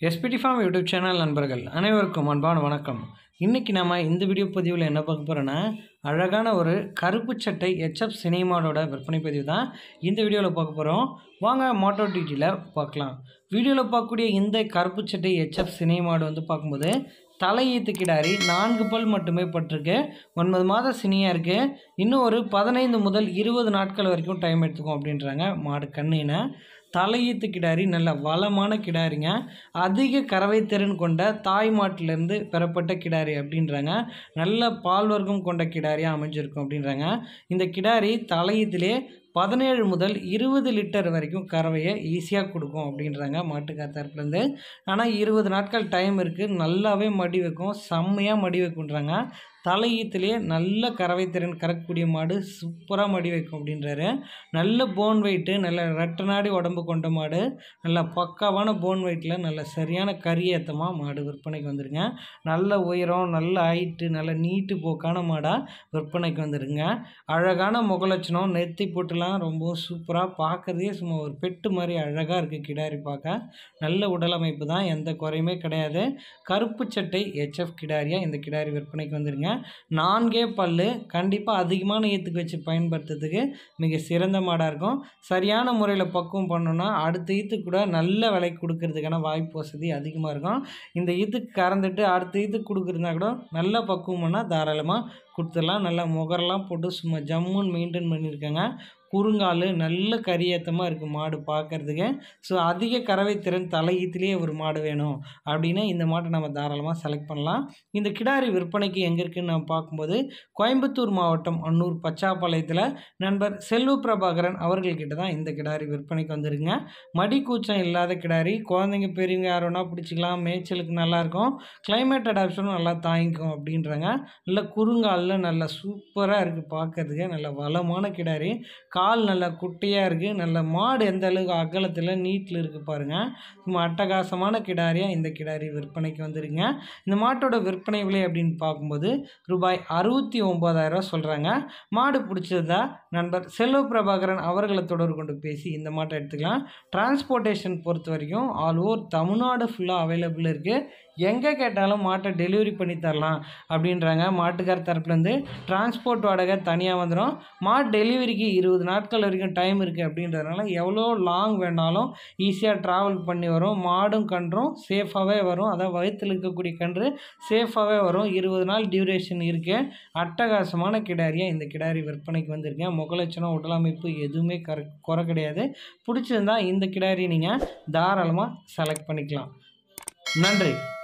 SPD form YouTube channel நண்பர்கள் அனைவருக்கும் அன்பான வணக்கம் இன்றைக்கி நம்ம இந்த வீடியோ பதிவில் என்ன பார்க்க போகிறோன்னா அழகான ஒரு கருப்பு சட்டை ஹெச்எஃப் சினிமாவோட விற்பனை பதிவு தான் இந்த வீடியோவில் பார்க்க போகிறோம் வாங்க மோட்டோ டிடியில் பார்க்கலாம் வீடியோவில் பார்க்கக்கூடிய இந்த கருப்பு சட்டை ஹெச்எஃப் சினிமாடு வந்து பார்க்கும்போது தலையீத்து கிடாரி நான்கு பல் மட்டுமே பட்டிருக்கு ஒன்பது மாத சினியாக இருக்குது இன்னும் ஒரு பதினைந்து முதல் இருபது நாட்கள் வரைக்கும் டைம் எடுத்துக்கும் அப்படின்றாங்க மாடு கண்ணினை தலையீத்து கிடாரி நல்ல வளமான கிடாரிங்க அதிக கறவை திறன் கொண்ட தாய் மாட்டிலேருந்து பெறப்பட்ட கிடாரி அப்படின்றாங்க நல்ல பால் வர்க்கம் கொண்ட கிடாரியாக அமைஞ்சிருக்கும் அப்படின்றாங்க இந்த கிடாரி தலையீத்திலே பதினேழு முதல் இருபது லிட்டர் வரைக்கும் கறவையை ஈஸியாக கொடுக்கும் அப்படின்றாங்க மாட்டுக்கார் தரப்புலேருந்து ஆனால் இருபது நாட்கள் டைம் இருக்குது நல்லாவே மடி வைக்கும் செம்மையாக மடி வைக்குன்றாங்க தலையீத்துலேயே நல்ல கறவை திறன் கறக்கக்கூடிய மாடு சூப்பராக மடி வைக்கும் அப்படின்றாரு நல்ல போன் வெயிட்டு நல்ல ரெட்டை நாடி உடம்பு கொண்ட மாடு நல்ல பக்காவான போன் வெயிட்டில் நல்ல சரியான கரியேத்தமாக மாடு விற்பனைக்கு வந்துருங்க நல்ல உயரம் நல்ல ஹைட்டு நல்ல நீட்டு போக்கான மாடாக விற்பனைக்கு வந்துருங்க அழகான முகலட்சணம் நெத்தி போட்டுலாம் ரொம்ப சூப்பராக பார்க்கறதே சும்மா ஒரு பெட்டு மாதிரி அழகாக இருக்குது கிடாரி பார்க்க நல்ல உடல் அமைப்பு தான் எந்த குறையுமே கிடையாது கருப்பு சட்டை ஹெச்எஃப் கிடாரியா இந்த கிடாரி விற்பனைக்கு வந்துருங்க நான்கே பல்லு கண்டிப்பாக அதிகமான ஈத்துக்கு வச்சு பயன்படுத்துறதுக்கு மிக சிறந்த மாடாக இருக்கும் சரியான முறையில் பக்குவம் பண்ணோன்னா அடுத்த ஈத்து கூட நல்ல விலைக்கு கொடுக்கறதுக்கான வாய்ப்பு வசதி அதிகமாக இருக்கும் இந்த ஈத்துக்கு கறந்துட்டு அடுத்த ஈத்துக்கு கொடுக்குறதுனா கூட நல்ல பக்குவம் பண்ணால் தாராளமாக கொடுத்துடலாம் நல்லா முகரெல்லாம் போட்டு சும்மா ஜம்முன்னு மெயின்டைன் பண்ணியிருக்காங்க குறுங்கால் நல்ல கரியேத்தமாக இருக்குது மாடு பார்க்குறதுக்கு ஸோ அதிக கறவை திறன் தலையீத்திலேயே ஒரு மாடு வேணும் அப்படின்னா இந்த மாட்டை நம்ம தாராளமாக செலக்ட் பண்ணலாம் இந்த கிடாரி விற்பனைக்கு எங்கே இருக்குன்னு நம்ம பார்க்கும்போது கோயம்புத்தூர் மாவட்டம் அன்னூர் பச்சாப்பாளையத்தில் நண்பர் செல்வ பிரபாகரன் அவர்கள்கிட்ட தான் இந்த கிடாரி விற்பனைக்கு வந்துருங்க மடி கூச்சம் இல்லாத கிடாரி குழந்தைங்க பெரியவங்க யார் வேணால் பிடிச்சிக்கலாம் மேய்ச்சலுக்கு நல்லாயிருக்கும் கிளைமேட் அடாப்ஷனும் நல்லா தாங்கிக்கும் அப்படின்றாங்க நல்ல குறுங்காலில் நல்ல சூப்பராக இருக்குது பார்க்கறதுக்கு நல்ல வளமான கிடாரி கால் நல்லா குட்டியாக இருக்குது நல்ல மாடு எந்த அளவுக்கு அகலத்தில் நீட்டில் இருக்குது பாருங்கள் சும்மா அட்டகாசமான கிடாரியாக இந்த கிடாரி விற்பனைக்கு வந்துருங்க இந்த மாட்டோட விற்பனை விலை அப்படின்னு பார்க்கும்போது ரூபாய் அறுபத்தி ஒம்பதாயிரரூவா சொல்கிறாங்க மாடு பிடிச்சதா நண்பர் செல்வ பிரபாகரன் அவர்களை தொடர்பு கொண்டு பேசி இந்த மாட்டை எடுத்துக்கலாம் டிரான்ஸ்போர்ட்டேஷன் பொறுத்த வரைக்கும் ஆல் ஓவர் தமிழ்நாடு ஃபுல்லாக அவைலபிள் இருக்குது எங்கே கேட்டாலும் மாட்டை டெலிவரி பண்ணி தரலாம் அப்படின்றாங்க மாட்டுக்கார் தரப்புலேருந்து டிரான்ஸ்போர்ட் வாடகை தனியாக வந்துடும் மாட்டு டெலிவரிக்கு இருபது நாட்கள் வரைக்கும் டைம் இருக்குது அப்படின்றதுனால எவ்வளோ லாங் வேணாலும் ஈஸியாக ட்ராவல் பண்ணி வரும் மாடும் கன்றும் சேஃபாகவே வரும் அதான் வயிற்றில் இருக்கக்கூடிய கன்று சேஃபாகவே வரும் இருபது நாள் டியூரேஷன் இருக்குது அட்டகாசமான கிடாரியாக இந்த கிடாரி விற்பனைக்கு வந்திருக்கேன் முகலட்சணம் உடலமைப்பு எதுவுமே கர குறை கிடையாது பிடிச்சிருந்தா இந்த கிடாரி நீங்கள் தாராளமாக செலக்ட் பண்ணிக்கலாம் நன்றி